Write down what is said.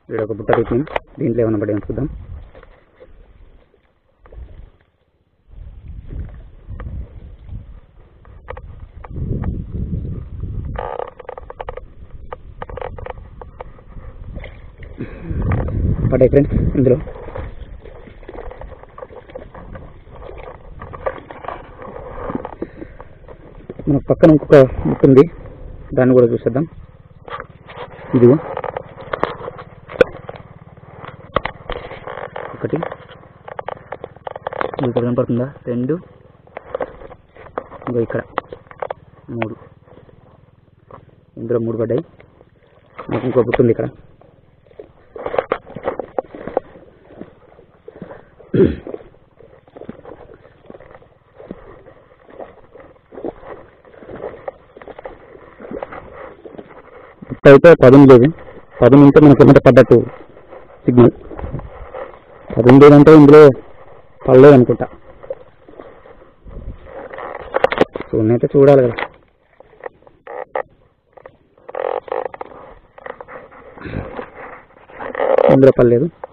ఇక్కడ ఒక బుట్ట పెట్టినాం దీంట్లో ఏమైనా పడి చూద్దాం పడ్డాయి ఫ్రెండ్స్ ఇందులో మన పక్కన ఇంకొక బుక్ ఉంది దాన్ని కూడా చూసేద్దాం ఇదిగో ఒకటి ఇది ఇక్కడ కనపడుతుందా రెండు ఇంకో ఇక్కడ మూడు ఇందులో మూడు పడ్డాయి నాకు ఇంకో బుక్ ఉంది ఇక్కడ అయితే పదం లేదు పదం ఉంటే మనకి ఏమంటే పడ్డట్టు సిగ్నల్ పదం లేదంటే ఇందులో పడలేదు అనుకుంటా చూడనైతే చూడాలి కదా ఇందులో పడలేదు